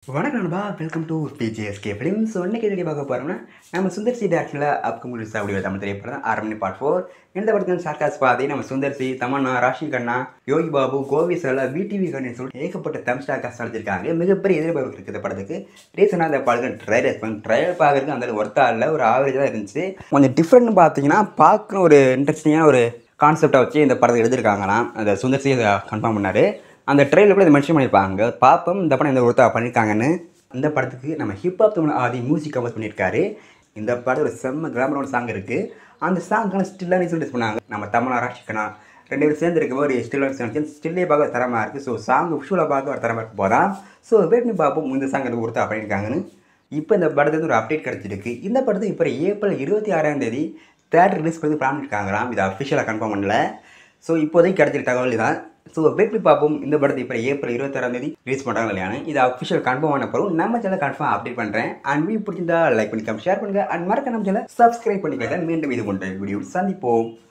வணக்கம் நண்பா welcome to PGSK film so இன்னைக்கு எப்படி பார்க்க போகிறோம்னா நம்ம சுந்தர் சி டேரக்டரில் அப்கமிங் ரிலீஸ் ஆகக்கூடிய தமிழ் திரைப்படம் ஆரம்பி பார்ட் ஃபோர் இந்த படத்தில் சார்காஸ் பாதி நம்ம சுந்தர் சி தமன்னா ராஷி கண்ணா யோகி பாபு கோவி சரளா விடிவி கண்ணன் சொல்லி ஏகப்பட்ட தமிழ் ஸ்டார் காஸ்ட் நடிச்சிருக்காங்க மிகப்பெரிய எதிர்பார்ப்பு இருக்குது இந்த படத்துக்கு ரீசனாக இந்த படத்துக்கு ட்ரைலர் பண்ணி ட்ரைலர் பார்க்கறதுக்கு அந்த ஒர்த்தா இல்லை ஒரு ஆவரேஜ் தான் இருந்துச்சு கொஞ்சம் டிஃப்ரெண்ட் பார்த்தீங்கன்னா பார்க்க ஒரு இன்ட்ரெஸ்டிங்கான ஒரு கான்செப்டை வச்சு இந்த படத்தை எழுதியிருக்காங்களாம் அந்த சுந்தர் சி கன்ஃபார்ம் பண்ணார் அந்த ட்ரெயிலில் கூட இதை மென்ஷன் பண்ணியிருப்பாங்க பார்ப்போம் இந்த படம் இந்த ஒருத்தா பண்ணியிருக்காங்கன்னு இந்த படத்துக்கு நம்ம hip hop Tamil Aadhi music compose பண்ணியிருக்காரு இந்த படம் ஒரு செம்ம கிராமரோட சாங் இருக்குது அந்த சாங்கான ஸ்டில்லான ரிலீஸ் பண்ணாங்க நம்ம தமிழ் ராஷிக்கனா ரெண்டு பேரும் சேர்ந்து இருக்க ஒரு ஸ்டில்லான சாங் ஸ்டில்லே பார்க்க தரமாக இருக்குது ஸோ சாங் விஷுவலாக பார்க்க ஒரு தரமாக இருக்க போதான் ஸோ வெயிட் பண்ணி பார்ப்போம் இந்த சாங் எனக்கு ஒருத்தா பண்ணியிருக்காங்கன்னு இப்போ இந்த படத்துக்கு ஒரு அப்டேட் கிடச்சிருக்கு இந்த படத்துக்கு இப்போ ஏப்ரல் இருபத்தி ஆறாம் தேதி தேட்டர் ரிலீஸ் பண்ணி பிளான் பண்ணியிருக்காங்களாம் இது அஃபிஷியலாக கன்ஃபார்ம் பண்ணல ஸோ இப்போதைக்கு கிடைச்சிருக்க தகவல் தான் ஸோ வெயிட் பண்ணி பார்ப்போம் இந்த படத்தை இப்போ ஏப்ரல் இருபத்தாறாம் தேதி ரிலீஸ் பண்ணுறாங்க இல்லையானு இது அஃபிஷியல் கன்ஃபார்ம் ஆன பிறகு நம்ம சேனல் கன்ஃபார்ம் அப்டேட் பண்ணுறேன் அண்ட் வீடியோ பிடிச்சிருந்தா லைக் பண்ணிக்கலாம் ஷேர் பண்ணுங்கள் அண்ட் மறக்க நம்ம சேனல் சப்ஸ்கிரைப் பண்ணிக்கலாம் மீண்டும் இது போன்ற வீடியோ சந்திப்போம்